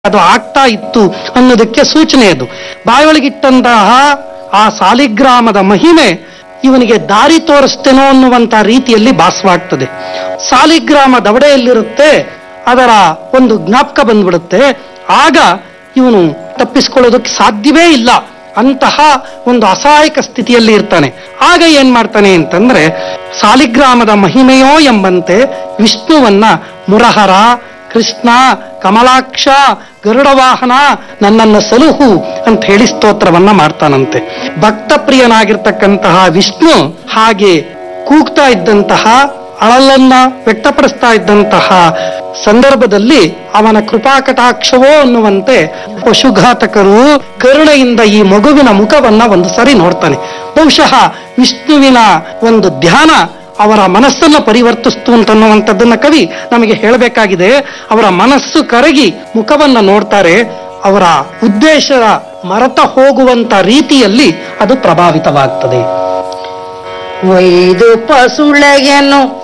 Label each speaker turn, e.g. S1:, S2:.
S1: ಅದು ಆಗ್ತಾ ಇತ್ತು ಅನ್ನೋದಕ್ಕೆ ಸೂಚನೆ ಅದು ಬಾಯೊಳಗಿಟ್ಟಂತಹ ಆ ಸಾಲಿಗ್ರಾಮದ ಮಹಿಮೆ ಇವನಿಗೆ ದಾರಿ ತೋರಿಸ್ತೇನೋ ಅನ್ನುವಂತ ರೀತಿಯಲ್ಲಿ ಭಾಸವಾಗ್ತದೆ ಸಾಲಿಗ್ರಾಮ ದವಡೆಯಲ್ಲಿರುತ್ತೆ ಅದರ ಒಂದು ಜ್ಞಾಪಕ ಬಂದ್ಬಿಡುತ್ತೆ ಆಗ ಇವನು ತಪ್ಪಿಸ್ಕೊಳ್ಳೋದಕ್ಕೆ ಸಾಧ್ಯವೇ ಇಲ್ಲ ಅಂತಹ ಒಂದು ಅಸಹಾಯಕ ಸ್ಥಿತಿಯಲ್ಲಿ ಇರ್ತಾನೆ ಆಗ ಏನ್ ಮಾಡ್ತಾನೆ ಅಂತಂದ್ರೆ ಸಾಲಿಗ್ರಾಮದ ಮಹಿಮೆಯೋ ಎಂಬಂತೆ ವಿಷ್ಣುವನ್ನ ಮುರಹರ ಕೃಷ್ಣ ಕಮಲಾಕ್ಷ ಗರುಡವಾಹನ ನನ್ನನ್ನು ಸಲುಹು ಅಂತ ಹೇಳಿ ಸ್ತೋತ್ರವನ್ನ ಮಾಡ್ತಾನಂತೆ ಭಕ್ತ ಪ್ರಿಯನಾಗಿರ್ತಕ್ಕಂತಹ ವಿಷ್ಣು ಹಾಗೆ ಕೂಗ್ತಾ ಇದ್ದಂತಹ ಅಳಲನ್ನ ವ್ಯಕ್ತಪಡಿಸ್ತಾ ಇದ್ದಂತಹ ಸಂದರ್ಭದಲ್ಲಿ ಅವನ ಕೃಪಾ ಕಟಾಕ್ಷವೋ ಅನ್ನುವಂತೆ ಪಶುಘಾತಕರು ಕರುಣೆಯಿಂದ ಈ ಮಗುವಿನ ಮುಖವನ್ನ ಒಂದು ಸರಿ ನೋಡ್ತಾನೆ ಬಹುಶಃ ವಿಷ್ಣುವಿನ ಒಂದು ಧ್ಯಾನ ಅವರ ಮನಸ್ಸನ್ನ ಪರಿವರ್ತಿಸ್ತು ಅಂತನ್ನುವಂಥದ್ದನ್ನ ಕವಿ ನಮಗೆ ಹೇಳಬೇಕಾಗಿದೆ ಅವರ ಮನಸ್ಸು ಕರಗಿ ಮುಖವನ್ನ ನೋಡ್ತಾರೆ ಅವರ ಉದ್ದೇಶ ಮರೆತ ಹೋಗುವಂತ ರೀತಿಯಲ್ಲಿ ಅದು ಪ್ರಭಾವಿತವಾಗ್ತದೆ
S2: ಒಯ್ದು ಪಸುಳೆಯನ್ನು